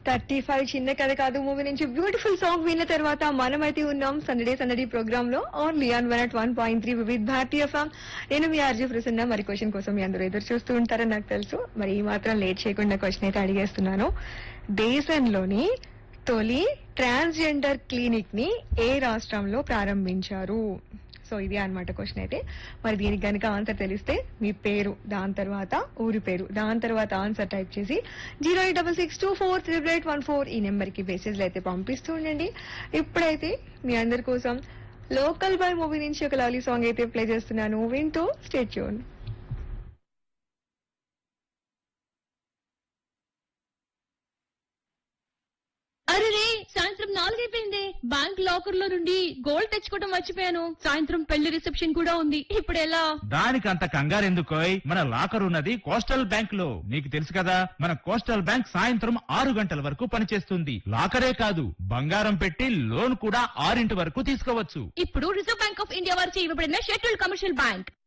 thirty five చిన్న కథ కాదు మూవీ నుంచి బ్యూటిఫుల్ సాంగ్ విన్న తర్వాత మనమైతే ఉన్నాం సందడే సందడి ప్రోగ్రామ్ లో only on one at one point three విత్ భారతీయ ఫామ్ నేను మీ ఆర్జీ ప్రసన్న మరి క్వశ్చన్ కోసం మీ అందరూ ఎదురు చూస్తూ ఉంటారని నాకు తెలుసు మరి ఈ మాత్రం లేట్ చేయకుండా క్వశ్చన్ అయితే అడిగేస్తున్నాను దేశంలోని తొలి ట్రాన్స్జెండర్ క్లినిక్ ని ఏ రాష్ట్రంలో ప్రారంభించారు సో ఇది అన్నమాట క్వశ్చన్ అయితే మరి దీనికి కనుక ఆన్సర్ తెలిస్తే మీ పేరు దాని తర్వాత ఊరి పేరు దాని తర్వాత ఆన్సర్ టైప్ చేసి zero eight double six two four triple eight one four ఈ నెంబర్ కి మెసేజ్లు అయితే పంపిస్తూ ఉండండి ఇప్పుడైతే మీ అందరి కోసం లోకల్ బాయ్ మూవీ నుంచి ఒక లవ్లీ సాంగ్ అయితే ప్లే చేస్తున్నాను వింటూ స్టేట్యూన్ అరే సాయంత్రం నాలుగైపోయింది బ్యాంక్ లాకర్ లో నుండి గోల్డ్ తెచ్చుకోవడం మర్చిపోయాను సాయంత్రం పెళ్లి రిసెప్షన్ కూడా ఉంది ఇప్పుడు ఎలా దానికి అంత కంగారెందుకోయ్ మన లాకర్ ఉన్నది కోస్టల్ బ్యాంక్ లో నీకు తెలుసు కదా మన కోస్టల్ బ్యాంక్ సాయంత్రం ఆరు గంటల వరకు పనిచేస్తుంది లాకరే కాదు బంగారం పెట్టి లోన్ కూడా ఆరింటి వరకు తీసుకోవచ్చు ఇప్పుడు రిజర్వ్ బ్యాంక్ ఆఫ్ ఇండియా వారిచే ఇవ్వబడిన షెడ్యూల్డ్ కమర్షియల్ బ్యాంక్